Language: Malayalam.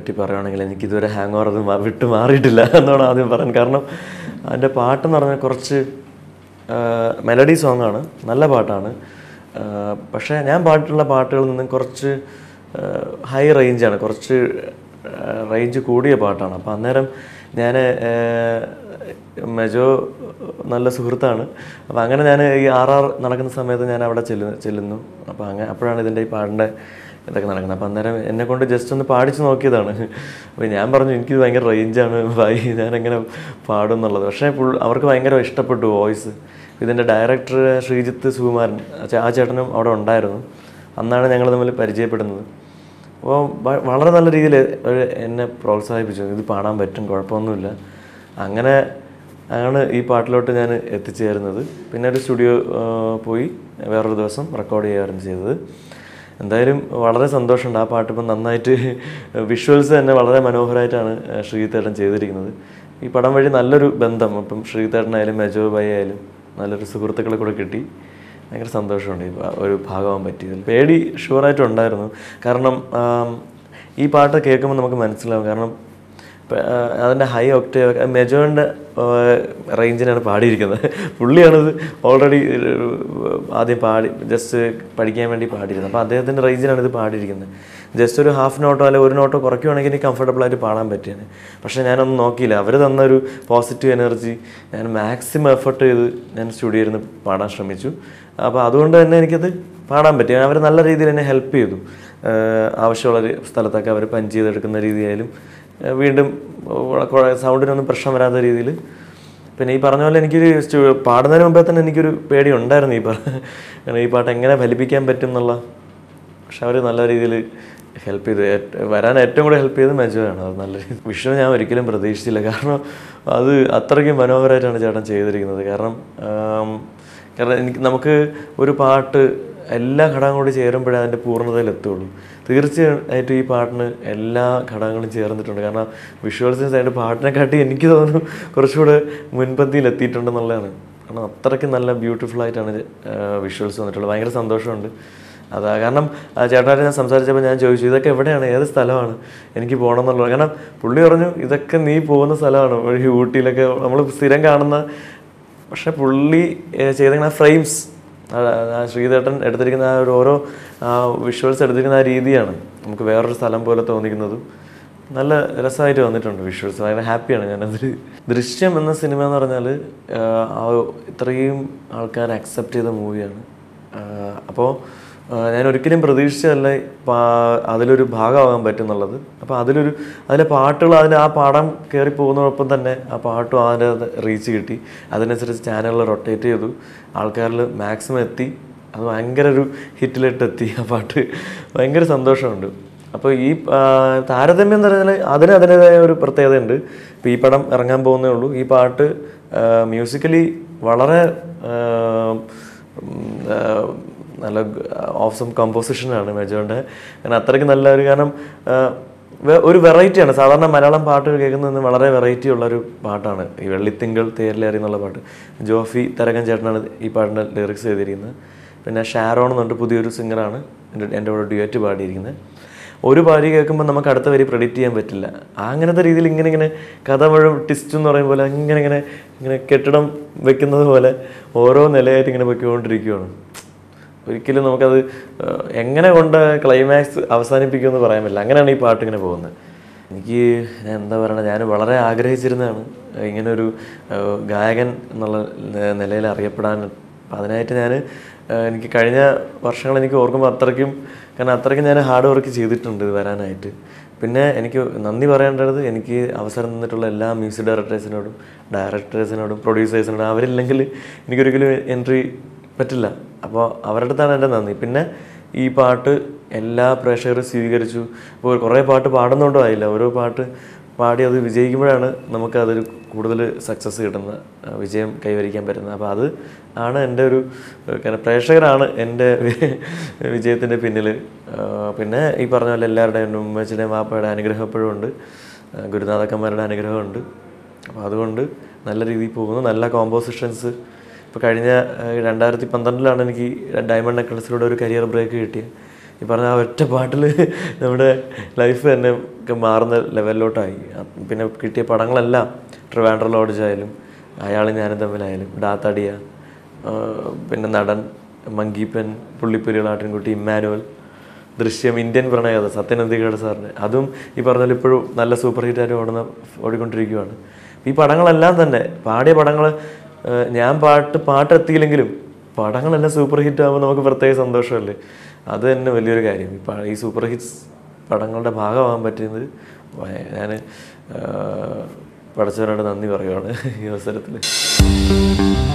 പറ്റി പറയുകയാണെങ്കിൽ എനിക്ക് ഇതുവരെ ഹാങ് ഓവർ അത് മാ- വിട്ട് മാറിയിട്ടില്ല എന്നാണ് ആദ്യം പറയാൻ കാരണം അതിൻ്റെ പാട്ടെന്ന് പറഞ്ഞാൽ കുറച്ച് മെലഡി സോങ് ആണ് നല്ല പാട്ടാണ് ആ, പക്ഷേ ഞാൻ പാടിയിട്ടുള്ള പാട്ടുകളിൽ നിന്നും കുറച്ച് ഹൈ റേഞ്ചാണ് കുറച്ച് റേഞ്ച് കൂടിയ പാട്ടാണ് അപ്പോൾ അന്നേരം ഞാൻ മെജോ നല്ല സുഹൃത്താണ് അപ്പോൾ അങ്ങനെ ഞാൻ ഈ ആർ ആർ നടക്കുന്ന സമയത്ത് ഞാൻ അവിടെ ചെല്ലു ചെല്ലുന്നു അപ്പോൾ അങ്ങനെ അപ്പോഴാണ് ഇതിൻ്റെ ഈ പാടിൻ്റെ ഇതൊക്കെ നടക്കുന്നത് അപ്പോൾ അന്നേരം എന്നെ കൊണ്ട് ജസ്റ്റ് ഒന്ന് പാടിച്ച് നോക്കിയതാണ് അപ്പോൾ ഞാൻ പറഞ്ഞു എനിക്ക് ഭയങ്കര റേഞ്ചാണ് ഭായി ഞാൻ എങ്ങനെ പാടും എന്നുള്ളത് പക്ഷേ പുൾ- അവർക്ക് ഭയങ്കര ഇഷ്ടപ്പെട്ടു വോയിസ് ഇതിൻ്റെ ഡയറക്ടർ ശ്രീജിത്ത് സുകുമാരൻ ആ ചേ- ആ ചേട്ടനും അവിടെ ഉണ്ടായിരുന്നു അന്നാണ് ഞങ്ങൾ തമ്മിൽ പരിചയപ്പെടുന്നത് അപ്പോൾ വ- വളരെ നല്ല രീതിയിൽ അവർ എന്നെ പ്രോത്സാഹിപ്പിച്ചു ഇത് പാടാൻ പറ്റും കുഴപ്പമൊന്നുമില്ല അങ്ങനെ ആണ് ഈ പാട്ടിലോട്ട് ഞാൻ എത്തിച്ചേരുന്നത് പിന്നെ ഒരു സ്റ്റുഡിയോ പോയി വേറൊരു ദിവസം റെക്കോർഡ് ചെയ്യുകയായിരുന്നു ചെയ്തത് എന്തായാലും വളരെ സന്തോഷമുണ്ട് ആ പാട്ട് ഇപ്പം നന്നായിട്ട് വിഷ്വൽസ് തന്നെ വളരെ മനോഹരമായിട്ടാണ് ശ്രീതേട്ടൻ ചെയ്തിരിക്കുന്നത് ഈ പടം വഴി നല്ലൊരു ബന്ധം ഇപ്പം ശ്രീതേട്ടനായാലും മെജോ ഭായി ആയാലും നല്ലൊരു സുഹൃത്തുക്കളെ കൂടെ കിട്ടി ഭയങ്കര സന്തോഷമുണ്ട് ഈ ഭാ- ഒരു ഭാഗമാകാൻ പറ്റിയതിൽ പേടി ഷുവറായിട്ടും ഉണ്ടായിരുന്നു കാരണം ആം, ഈ പാട്ട് കേൾക്കുമ്പോൾ നമുക്ക് മനസ്സിലാവും കാരണം ഇപ്പം, ആ, അതിൻ്റെ ഹൈ ഒക്ടേവ് മെജോൻ്റെ റേഞ്ചിനാണ് പാടിയിരിക്കുന്നത് പുള്ളിയാണിത് ഓൾറെഡി ആദ്യം പാടി ജസ്റ്റ് പഠിക്കാൻ വേണ്ടി പാടിയിരുന്നത് അപ്പോൾ അദ്ദേഹത്തിൻ്റെ റേഞ്ചിനാണ് ഇത് പാടിയിരിക്കുന്നത് ജസ്റ്റ് ഒരു ഹാഫ് നോട്ടോ അല്ലെങ്കിൽ ഒരു നോട്ടോ കുറയ്ക്കുവാണെങ്കിൽ എനിക്ക് കംഫർട്ടബിൾ ആയിട്ട് പാടാൻ പറ്റിയാണ് പക്ഷേ ഞാനൊന്നും നോക്കിയില്ല അവർ തന്നൊരു പോസിറ്റീവ് എനർജി ഞാൻ മാക്സിമം എഫർട്ട് ചെയ്ത് ഞാൻ സ്റ്റുഡിയോയിൽ നിന്ന് പാടാൻ ശ്രമിച്ചു അപ്പോൾ അതുകൊണ്ട് തന്നെ എനിക്കത് പാടാൻ പറ്റി അവർ നല്ല രീതിയിൽ എന്നെ ഹെൽപ്പ് ചെയ്തു ആഹ് ആവശ്യമുള്ള ഒരു സ്ഥലത്തൊക്കെ അവർ പഞ്ച് ചെയ്തെടുക്കുന്ന രീതിയായാലും ആഹ് വീണ്ടും കുറെ- സൗണ്ടിനൊന്നും പ്രശ്നം വരാത്ത രീതിയിൽ പിന്നെ ഈ പറഞ്ഞ പോലെ എനിക്കൊരു സ്റ്റു- പാടുന്നതിന് മുമ്പേ തന്നെ എനിക്കൊരു പേടി ഉണ്ടായിരുന്നു ഈ പറ കാരണം ഈ പാട്ട് എങ്ങനെ ഫലിപ്പിക്കാൻ പറ്റും എന്നുള്ള പക്ഷെ അവർ നല്ല രീതിയിൽ ഹെൽപ്പ് ചെയ്ത് ഏറ്റ്- വരാൻ ഏറ്റവും കൂടെ ഹെൽപ്പ് ചെയ്തത് മെജോയാണ് അത് നല്ല രീതി വിഷു ഞാൻ ഒരിക്കലും പ്രതീക്ഷിച്ചില്ല കാരണം അത് അത്രയ്ക്കും മനോഹരമായിട്ടാണ് ചേട്ടൻ ചെയ്തിരിക്കുന്നത് കാരണം ആം, കാരണം എനിക്ക് നമുക്ക് ഒരു പാട്ട് എല്ലാ ഘടകങ്ങളും കൂടി ചേരുമ്പോഴേ അതിൻ്റെ പൂർണ്ണതയിൽ എത്തുള്ളൂ തീർച്ചയായിട്ടും ഈ പാട്ടിന് എല്ലാ ഘടകങ്ങളും ചേർന്നിട്ടുണ്ട് കാരണം വിഷ്വൽസിന് സൈഡ് പാട്ടിനെക്കാട്ടി എനിക്ക് തോന്നുന്നു കുറച്ചുകൂടെ മുൻപന്തിയിൽ എത്തിയിട്ടുണ്ടെന്നുള്ളതാണ് കാരണം അത്രയ്ക്ക് നല്ല ബ്യൂട്ടിഫുൾ ആയിട്ടാണ് വിഷ്വൽസ് വന്നിട്ടുള്ളത് ഭയങ്കര സന്തോഷമുണ്ട് അതാ കാരണം ആ ചേട്ടനായിട്ട് ഞാൻ സംസാരിച്ചപ്പോൾ ഞാൻ ചോദിച്ചു ഇതൊക്കെ എവിടെയാണ് ഏത് സ്ഥലമാണ് എനിക്ക് പോകണം എന്നുള്ളത് കാരണം പുള്ളി പറഞ്ഞു ഇതൊക്കെ നീ പോകുന്ന സ്ഥലമാണ് ഒരു ഊട്ടിയിലൊക്കെ നമ്മൾ സ്ഥിരം കാണുന്ന പക്ഷെ പുള്ളി ഏഹ്, ചെയ്തിരിക്കുന്ന ഫ്രെയിംസ് ശ്രീധേട്ടൻ എടുത്തിരിക്കുന്ന ആ ഒരു ഓരോ വിഷ്വൽസ് എടുത്തിരിക്കുന്ന ആ രീതിയാണ് നമുക്ക് വേറൊരു സ്ഥലം പോലെ തോന്നിക്കുന്നതും നല്ല രസമായിട്ട് വന്നിട്ടുണ്ട് വിഷ്വൽസ് ഭയങ്കര ഹാപ്പിയാണ് ഞാനതിൽ ദൃശ്യം എന്ന സിനിമ എന്ന് പറഞ്ഞാൽ ആ ഇത്രയും ആൾക്കാർ അക്സെപ്റ്റ് ചെയ്ത മൂവിയാണ് അപ്പോൾ ഞാൻ ഒരിക്കലും പ്രതീക്ഷിച്ചതല്ല പാ- അതിലൊരു ഭാഗമാകാൻ പറ്റും എന്നുള്ളത് അപ്പോൾ അതിലൊരു അതിലെ പാട്ടുകൾ അതിന് ആ പാടാൻ കയറി പോകുന്നതോടൊപ്പം തന്നെ ആ പാട്ടും അതിൻ്റെ റീച്ച് കിട്ടി അതിനനുസരിച്ച് ചാനലുകൾ റൊട്ടേറ്റ് ചെയ്തു ആൾക്കാരിൽ മാക്സിമം എത്തി അത് ഭയങ്കര ഒരു ഹിറ്റിലിട്ട് എത്തി ആ പാട്ട് ഭയങ്കര സന്തോഷമുണ്ട് അപ്പോൾ ഈ ആ, താരതമ്യം എന്ന് പറഞ്ഞാൽ അതിന് അതിൻ്റെതായ ഒരു പ്രത്യേകതയുണ്ട് ഇപ്പോൾ ഈ പടം ഇറങ്ങാൻ പോകുന്നേ ഉള്ളൂ ഈ പാട്ട് മ്യൂസിക്കലി വളരെ ആ, ഉം, ആ, നല്ല ഓഫ്സം കമ്പോസിഷനാണ് മെജോൻ്റെ കാരണം അത്രയ്ക്ക് നല്ല ഒരു കാരണം ആ, വെ- ഒരു വെറൈറ്റിയാണ് സാധാരണ മലയാളം പാട്ടുകൾ കേൾക്കുന്നത് വളരെ വെറൈറ്റി ഉള്ള ഒരു പാട്ടാണ് ഈ വെള്ളിത്തിങ്കൾ തേരിലേറി എന്നുള്ള പാട്ട് ജോഫി തരകൻ ചേട്ടനാണ് ഈ പാട്ടിൻ്റെ ലിറിക്സ് ചെയ്തിരിക്കുന്നത് പിന്നെ ഷാരോൺ എന്നുണ്ട് പുതിയൊരു സിംഗറാണ് എൻ്റെ എൻ്റെ കൂടെ ഡ്യുവറ്റ് പാടിയിരിക്കുന്നത് ഒരു പാരി കേൾക്കുമ്പോൾ നമുക്ക് അടുത്ത വരി പ്രെഡിക്റ്റ് ചെയ്യാൻ പറ്റില്ല ആ അങ്ങനത്തെ രീതിയിൽ ഇങ്ങനെ ഇങ്ങനെ കഥ മുഴുവൻ ടിസ്റ്റ് എന്ന് പറയും പോലെ ഇങ്ങനെ ഇങ്ങനെ ഇങ്ങനെ കെട്ടിടം വെക്കുന്നത് പോലെ ഓരോ നിലയായിട്ട് ഇങ്ങനെ പൊയ്ക്കൊണ്ടിരിക്കുകയാണ് ഒരിക്കലും നമുക്കത് ഏഹ്, എങ്ങനെ കൊണ്ട് ക്ലൈമാക്സ് അവസാനിപ്പിക്കുമെന്ന് പറയാൻ പറ്റില്ല അങ്ങനെയാണ് ഈ പാട്ട് ഇങ്ങനെ പോകുന്നത് എനിക്ക് ഞാൻ എന്താ പറയണത് ഞാൻ വളരെ ആഗ്രഹിച്ചിരുന്നതാണ് ഇങ്ങനെ ഒരു ഏഹ്, ഗായകൻ എന്നുള്ള ന- നിലയിൽ അറിയപ്പെടാൻ അപ്പം അതിനായിട്ട് ഞാൻ എനിക്ക് കഴിഞ്ഞ വർഷങ്ങൾ എനിക്ക് ഓർക്കുമ്പോൾ അത്രയ്ക്കും കാരണം അത്രയ്ക്കും ഞാൻ ഹാർഡ് വർക്ക് ചെയ്തിട്ടുണ്ട് ഇത് വരാനായിട്ട് പിന്നെ എനിക്ക് നന്ദി പറയേണ്ടത് എനിക്ക് അവസരം തന്നിട്ടുള്ള എല്ലാ മ്യൂസിക് ഡയറക്ടേഴ്സിനോടും ഡയറക്ടേഴ്സിനോടും പ്രൊഡ്യൂസേഴ്സിനോടും അവരില്ലെങ്കിൽ എനിക്കൊരിക്കലും എൻട്രി പറ്റില്ല അപ്പോൾ അവരുടെ അടുത്താണ് എൻ്റെ നന്ദി പിന്നെ ഈ പാട്ട് എല്ലാ പ്രേക്ഷകരും സ്വീകരിച്ചു ഇപ്പോൾ കുറേ പാട്ട് പാടുന്നതുകൊണ്ടും ആയില്ല ഓരോ പാട്ട് പാടി അത് വിജയിക്കുമ്പോഴാണ് നമുക്ക് അതൊരു കൂടുതൽ സക്സസ് കിട്ടുന്ന ആ, വിജയം കൈവരിക്കാൻ പറ്റുന്നത് അപ്പോൾ അത് ആണ് എൻ്റെ ഒരു ഏഹ്, കാരണം പ്രേക്ഷകരാണ് എൻ്റെ വിജയത്തിൻ്റെ പിന്നിൽ പിന്നെ ഈ പറഞ്ഞ പോലെ എല്ലാവരുടെയും ഉമ്മച്ചിൻ്റെയും വാപ്പയുടെ അനുഗ്രഹം എപ്പോഴും ഉണ്ട് ആ, ഗുരുനാഥക്കന്മാരുടെ അനുഗ്രഹമുണ്ട് അപ്പോൾ അതുകൊണ്ട് നല്ല രീതിയിൽ പോകുന്നു നല്ല കോമ്പോസിഷൻസ് ഇപ്പോൾ കഴിഞ്ഞ ഏഹ്, രണ്ടായിരത്തി പന്ത്രണ്ടിലാണ് എനിക്ക് ഡയമണ്ട് നെക്ലസിലൂടെ ഒരു കരിയർ ബ്രേക്ക് കിട്ടിയത് ഈ പറഞ്ഞ ആ ഒറ്റ പാട്ടിൽ നമ്മുടെ ലൈഫ് തന്നെ ഒക്കെ മാറുന്ന ലെവലിലോട്ടായി അ- പിന്നെ കിട്ടിയ പടങ്ങളെല്ലാം ട്രിവാൻഡ്ര ലോഡ്ജ് ആയാലും അയാളും ഞാനും തമ്മിലായാലും ഡാത്തടിയ ആ, പിന്നെ നടൻ മങ്കീപ്പൻ പുള്ളിപ്പുലികൾ ആട്ടിൻകുട്ടി ഇമ്മാനുവൽ ദൃശ്യം ഇന്ത്യൻ പ്രണയകഥ സത്യനന്ദികയുടെ സാറിന് അതും ഈ പറഞ്ഞ പോലെ ഇപ്പോഴും നല്ല സൂപ്പർ ഹിറ്റായിട്ട് ഓടുന്ന ഓടിക്കൊണ്ടിരിക്കുകയാണ് ഈ പടങ്ങളെല്ലാം തന്നെ പാടിയ പടങ്ങൾ ഞാൻ പാട്ട് പാട്ട് എത്തിയില്ലെങ്കിലും പടങ്ങളെല്ലാം സൂപ്പർ ഹിറ്റ് ആകുമ്പോൾ നമുക്ക് പ്രത്യേക സന്തോഷമല്ലേ അത് തന്നെ വലിയൊരു കാര്യം ഈ പ- ഈ സൂപ്പർ ഹിറ്റ്സ് പടങ്ങളുടെ ഭാഗമാകാൻ പറ്റുന്നത് ഞാൻ പടച്ചവരോട് നന്ദി പറയുവാണ് ഈ അവസരത്തിൽ